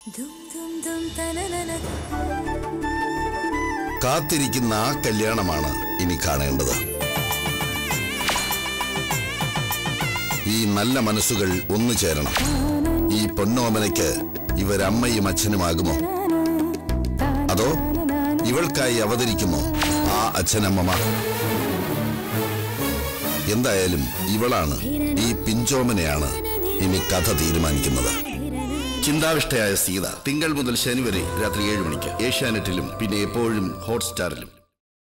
ദും ദും ദും തനനന കാത്തിരിക്കുന്ന ആ കല്യാണമാണ് ഇനി കാണേണ്ടത് ഈ നല്ല മനസ്സുകൾ ഒന്നു ചേരണം ഈ പൊന്നോമനയ്ക്ക് ഇവരമ്മയും അച്ഛനുമാകുമോ അതോ ഇവൾക്കായി അവതരിക്കുമോ ആ അച്ഛനമ്മമാർ എന്തായാലും ഇവളാണ് ഈ പിഞ്ചോമനെയാണ് ഇനി കഥ തീരുമാനിക്കുന്നത് ചിന്താവിഷ്ടയായ സീത തിങ്കൾ മുതൽ ശനി വരെ രാത്രി ഏഴ് മണിക്ക് ഏഷ്യാനെറ്റിലും പിന്നെ എപ്പോഴും ഹോട്ട്സ്റ്റാറിലും